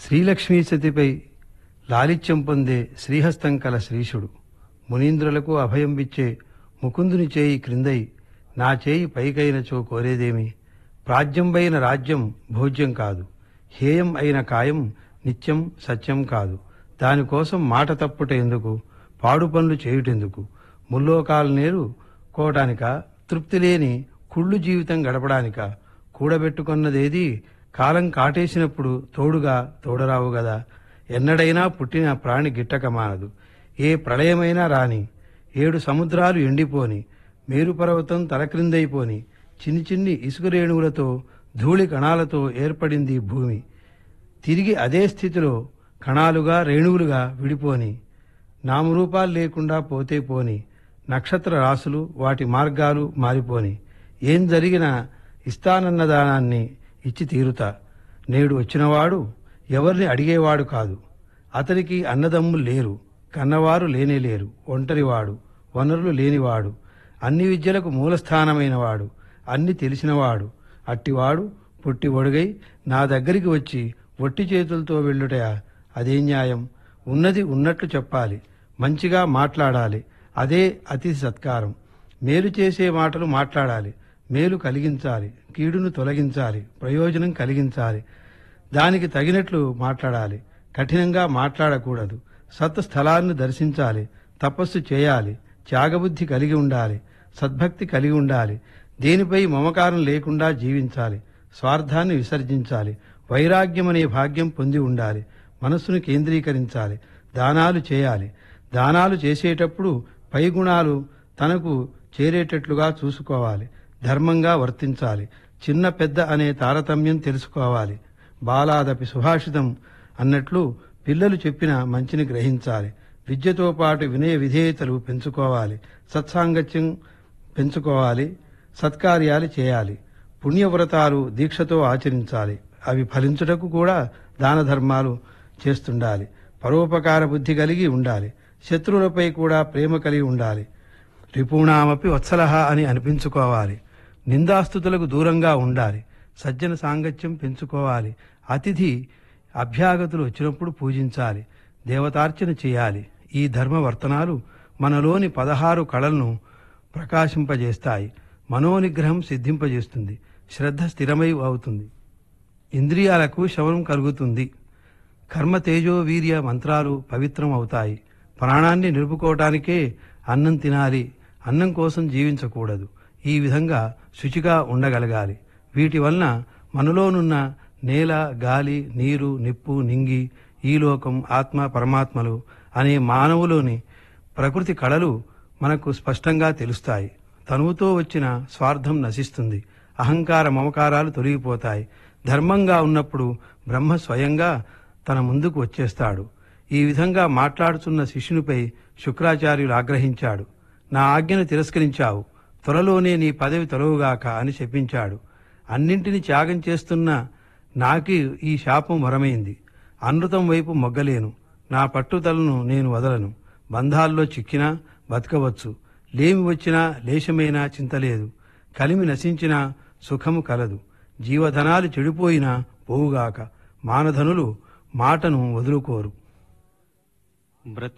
శ్రీలక్ష్మీ సతిపై లాలిత్యం పొందే శ్రీహస్తం కల శ్రీషుడు మునీంద్రులకు అభయం ఇచ్చే ముకుందుని చేయి క్రిందై నా చేయి పైకైనచో కోరేదేమి ప్రాజ్యంబైన రాజ్యం భోజ్యం కాదు హేయం అయిన కాయం నిత్యం సత్యం కాదు దానికోసం మాట తప్పుట ఎందుకు పాడు పనులు చేయుటెందుకు ముల్లోకాలు నేరు కోటానిక తృప్తి లేని కుళ్ళు జీవితం గడపడానిక కూడబెట్టుకున్నదేది కాలం కాటేసినప్పుడు తోడుగా తోడరావు గదా ఎన్నడైనా పుట్టిన ప్రాణి గిట్టక మానదు ఏ ప్రళయమైనా రాని ఏడు సముద్రాలు ఎండిపోని మేరుపర్వతం తలక్రిందైపోని చిన్ని చిన్ని ఇసుక రేణువులతో ధూళి కణాలతో ఏర్పడింది భూమి తిరిగి అదే స్థితిలో కణాలుగా రేణువులుగా విడిపోని నామరూపాలు లేకుండా పోతే పోని నక్షత్ర రాసులు వాటి మార్గాలు మారిపోని ఏం జరిగినా ఇస్తానన్న దానాన్ని ఇచ్చి తీరుతా నేడు వచ్చినవాడు ఎవరిని అడిగేవాడు కాదు అతనికి అన్నదమ్ములు లేరు కన్నవారు లేనే లేరు ఒంటరివాడు వనరులు లేనివాడు అన్ని విద్యలకు మూలస్థానమైనవాడు అన్ని తెలిసినవాడు అట్టివాడు పుట్టి ఒడుగై నా దగ్గరికి వచ్చి ఒట్టి చేతులతో వెళ్ళుటయా అదే న్యాయం ఉన్నది ఉన్నట్లు చెప్పాలి మంచిగా మాట్లాడాలి అదే అతి సత్కారం మేలు చేసే మాటలు మాట్లాడాలి మేలు కలిగించాలి కీడును తొలగించాలి ప్రయోజనం కలిగించాలి దానికి తగినట్లు మాట్లాడాలి కఠినంగా మాట్లాడకూడదు సత్ స్థలాన్ని దర్శించాలి తపస్సు చేయాలి త్యాగబుద్ధి కలిగి ఉండాలి సద్భక్తి కలిగి ఉండాలి దేనిపై మమకారం లేకుండా జీవించాలి స్వార్థాన్ని విసర్జించాలి వైరాగ్యం అనే భాగ్యం పొంది ఉండాలి మనస్సును కేంద్రీకరించాలి దానాలు చేయాలి దానాలు చేసేటప్పుడు పై గుణాలు తనకు చేరేటట్లుగా చూసుకోవాలి ధర్మంగా వర్తించాలి చిన్న పెద్ద అనే తారతమ్యం తెలుసుకోవాలి బాలాదపి సుభాషితం అన్నట్లు పిల్లలు చెప్పిన మంచిని గ్రహించాలి విద్యతో పాటు వినయ విధేయతలు పెంచుకోవాలి సత్సాంగత్యం పెంచుకోవాలి సత్కార్యాలు చేయాలి పుణ్యవ్రతాలు దీక్షతో ఆచరించాలి అవి ఫలించుటకు కూడా దాన ధర్మాలు చేస్తుండాలి పరోపకార బుద్ధి కలిగి ఉండాలి శత్రువులపై కూడా ప్రేమ కలిగి ఉండాలి రిపూణామపి వత్సలహ అని అనిపించుకోవాలి నిందాస్తుతులకు దూరంగా ఉండాలి సజ్జన సాంగత్యం పెంచుకోవాలి అతిథి అభ్యాగతులు వచ్చినప్పుడు పూజించాలి దేవతార్చన చేయాలి ఈ ధర్మవర్తనాలు మనలోని పదహారు కళలను ప్రకాశింపజేస్తాయి మనోనిగ్రహం సిద్ధింపజేస్తుంది శ్రద్ధ స్థిరమై అవుతుంది ఇంద్రియాలకు శవనం కలుగుతుంది కర్మ తేజో వీర్య మంత్రాలు పవిత్రం అవుతాయి ప్రాణాన్ని నిలుపుకోవటానికే అన్నం తినాలి అన్నం కోసం జీవించకూడదు ఈ విధంగా శుచిగా ఉండగలగాలి వీటి వలన మనలోనున్న నేల గాలి నీరు నిప్పు నింగి ఈ లోకం ఆత్మ పరమాత్మలు అనే మానవులోని ప్రకృతి కళలు మనకు స్పష్టంగా తెలుస్తాయి తనువుతో వచ్చిన స్వార్థం నశిస్తుంది అహంకార మమకారాలు తొలగిపోతాయి ధర్మంగా ఉన్నప్పుడు బ్రహ్మ స్వయంగా తన ముందుకు వచ్చేస్తాడు ఈ విధంగా మాట్లాడుతున్న శిష్యునిపై శుక్రాచార్యులు ఆగ్రహించాడు నా ఆజ్ఞను తిరస్కరించావు త్వరలోనే నీ పదవి తొలవుగాక అని చెప్పించాడు అన్నింటిని త్యాగం చేస్తున్న నాకు ఈ శాపం వరమైంది అనృతం వైపు మొగ్గలేను నా పట్టుదలను నేను వదలను బంధాల్లో చిక్కినా బతకవచ్చు లేమి వచ్చినా లేశమైనా చింతలేదు కలిమి నశించినా సుఖము కలదు జీవధనాలు చెడిపోయినా పోవుగాక మానధనులు మాటను వదులుకోరు బ్రతుకు